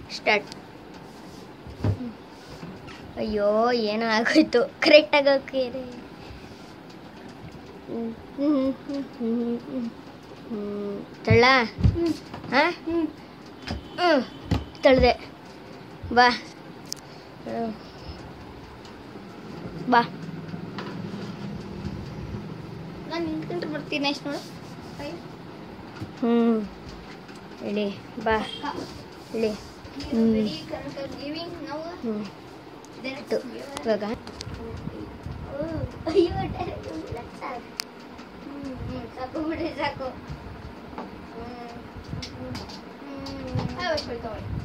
Start ಅಯ್ಯೋ ಏನೋ ಆಗೋಯ್ತು ಕರೆಕ್ಟಾಗಿ ಹೋಗ್ತೀರಿ ತಳ್ಳ ಹಾಂ ಹ್ಞೂ ತಳ್ದೆ ಬಾ ಹ್ಮ್. ಬಾ ನಾನು ನಿಂತ್ಕೊಂಡ್ರೆ ಬರ್ತೀನಿ ನೆಕ್ಸ್ಟ್ ನೋಡು ಹ್ಞೂ ಇಳಿ ಬಾ ಇಳಿ ಹ್ಮ್. ಗಿವಿಂಗ್ ನಾವು ಹ್ಞೂ ಆಯಿತು ಇವಾಗ ಅಯ್ಯೋ direct ಬಿಡಕ್ ಸಾಕು. ಹ್ಮ್, ಹ್ಮ್, ಸಾಕು ಬಿಡ್ರಿ ಸಾಕು ಹ್ಮ್, ಹ್ಮ್, ಹ್ಮ್. ಆ, ಬರ್ಸ್ಕೊಳಿ, ತಗೊಳ್ಳಿ.